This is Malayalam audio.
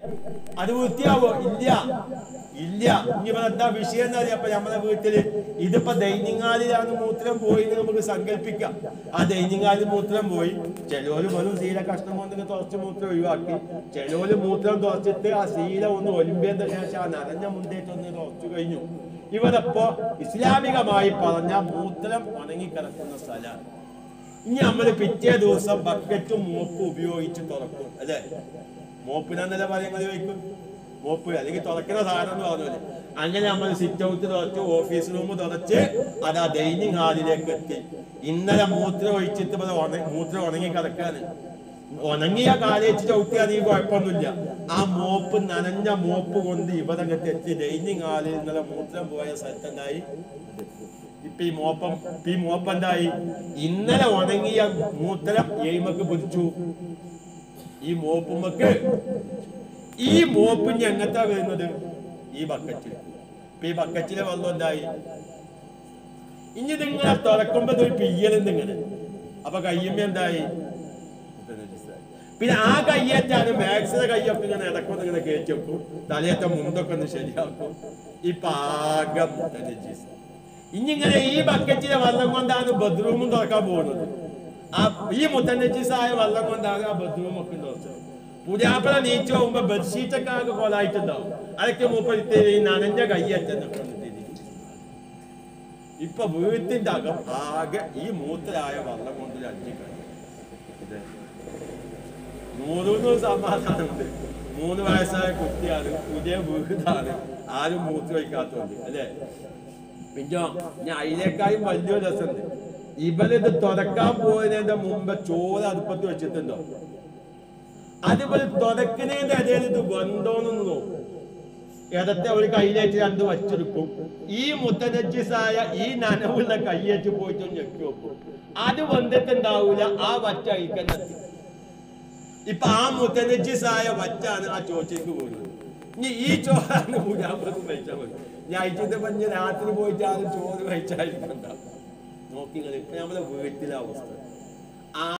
അത് വൃത്തിയാവോ ഇല്ല ഇല്ല ഇനി ഇവിടെ എന്താ വിഷയം എന്ന് അറിയാം അപ്പൊ നമ്മളെ വീട്ടില് ഇതിപ്പോ ദൈനിങ്ങാലിലാണ് മൂത്രം പോയി എന്ന് നമുക്ക് സങ്കല്പിക്കാം ആ ദൈനിങ്ങാലിൽ മൂത്രം പോയി ചിലവര് വെറും ശീല കഷ്ണം കൊണ്ട് തുറച്ച് മൂത്രം ഒഴിവാക്കി ചിലവര് മൂത്രം തുറച്ചിട്ട് ആ ശീല ഒന്ന് ഒലിമ്പിയതിന് ശേഷം ആ നനഞ്ഞ മുണ്ടേറ്റ് ഒന്ന് തുറച്ചു കഴിഞ്ഞു ഇവരപ്പോ ഇസ്ലാമികമായി പറഞ്ഞ മൂത്രം ഉണങ്ങിക്കിടക്കുന്ന സ്ഥലമാണ് ഇനി നമ്മൾ പിറ്റേ ദിവസം ബക്കറ്റും മോപ്പും ഉപയോഗിച്ച് തുറക്കും അല്ലേ മോപ്പിനെന്നല്ല പറയുന്നത് ചോദിക്കും മോപ്പ് അല്ലെങ്കിൽ തുറക്കുന്ന സാധനം എന്ന് പറഞ്ഞല്ലേ അങ്ങനെ നമ്മൾ സിറ്റ് ഔട്ട് തുറച്ച് ഓഫീസ് റൂം തുറച്ച് അത് ആ ഡൈനിങ് ഹാളിലേക്ക് എത്തി ഇന്നലെ മൂത്രം ഒഴിച്ചിട്ട് ഇവിടെ ഉണ- മൂത്രം ഉണങ്ങി കിടക്കാണ് ഉണങ്ങിയ കാലേച്ച് ചവിട്ടിയാൽ നീ കുഴപ്പമൊന്നുമില്ല ആ മോപ്പ് നനഞ്ഞ മോപ്പ് കൊണ്ട് ഇവിടെ അങ്ങോട്ട് എത്തി ഡൈനിങ് ഹാളിൽ ഇന്നലെ മൂത്രം പോയ സ്ഥലത്തുണ്ടായി ഇപ്പൊ ഈ മോപ്പം ഇപ്പൊ ഈ മോപ്പം എന്തായി ഇന്നലെ ഉണങ്ങിയ മൂത്രം എയ്മക്ക് പിടിച്ചു ഈ മോപ്പുമ്മക്ക് ഈ മോപ്പിന് എങ്ങനത്താ വരുന്നത് ഈ ബക്കറ്റിൽ ഇപ്പൊ ഈ ബക്കറ്റിലെ വെള്ളം എന്തായി ഇനി ഇതിങ്ങനെ തുറക്കുമ്പോ ഒരു പിയ്യലുണ്ട് ഇങ്ങനെ അപ്പൊ കയ്യമ്മ എന്തായി പിന്നെ ആ കയ്യേറ്റാണ് മാക്സിന്റെ കയ്യൊക്കെ ഇങ്ങനെ ഇടക്കൊന്ന് ഇങ്ങനെ കയറ്റി വെക്കും തലയേറ്റ മുണ്ടൊക്കെ ഒന്ന് ശരിയാക്കും ഈ പാകം നജീസ് ഇനി ഇങ്ങനെ ഈ ബക്കറ്റിലെ വെള്ളം കൊണ്ടാണ് ബെഡ്റൂമും തുറക്കാൻ പോകുന്നത് ആ ഈ മുത്തനജീസായ വെള്ളം കൊണ്ടാണ് ആ ബെഡ്റൂം ഒക്കെ തുറച്ചത് പുതിയാപ്പള നീച്ചു പോകുമ്പോ ബെഡ്ഷീറ്റ് ഒക്കെ ആകെ കൊലായിട്ടുണ്ടാവും അതൊക്കെ മൂപ്പത്തി ഈ നനഞ്ഞ കയ്യേറ്റൊക്കെ ഇപ്പൊ വീട്ടിന്റെ അകം ആകെ ഈ മൂത്തരായ വെള്ളം കൊണ്ട് അഞ്ചു കഴിയും നൂറൂന്ന് സമാധാനമുണ്ട് മൂന്ന് വയസ്സായ കുട്ടിയാണ് പുതിയ വീടാണ് ആരും മൂത്ത് വയ്ക്കാത്തതുണ്ട് അല്ലേ പിന്നെ ഞാൻ അതിനേക്കാളും വലിയൊരു രസമുണ്ട് ഇവരിത് തുറക്കാൻ പോയതിന്റെ മുമ്പ് ചോറ് അടുപ്പത്ത് വെച്ചിട്ടുണ്ടോ അതുപോലെ തുറക്കുന്നതിന്റെ ഇടയിൽ ഇത് ബന്ധോന്നൊന്ന് നോക്കും ഇടത്തെ ഒരു കയ്യിലേറ്റ് രണ്ട് വച്ചെടുക്കും ഈ മുത്തനജിസായ ഈ നനവുള്ള കയ്യേറ്റ് പോയിട്ട് ഒന്ന് ഞെക്കി വെക്കും അത് വന്നിട്ടുണ്ടാവൂല ആ വറ്റ അയക്കന്നെത്തി ഇപ്പൊ ആ മുത്തനജിസായ വറ്റാണ് ആ ചോച്ചയ്ക്ക് പോകുന്നത് ഇനി ഈ ചോറാണ് മുജാമ്പത്ത് കഴിച്ചാൽ മതി ഞാൻ അയച്ചിട്ട് പറഞ്ഞ് രാത്രി പോയിട്ട് ആരും ചോറ് കഴിച്ചായിരിക്കണ്ട നോക്കി ഇപ്പൊ നമ്മളെ വീട്ടിലെ അവസ്ഥ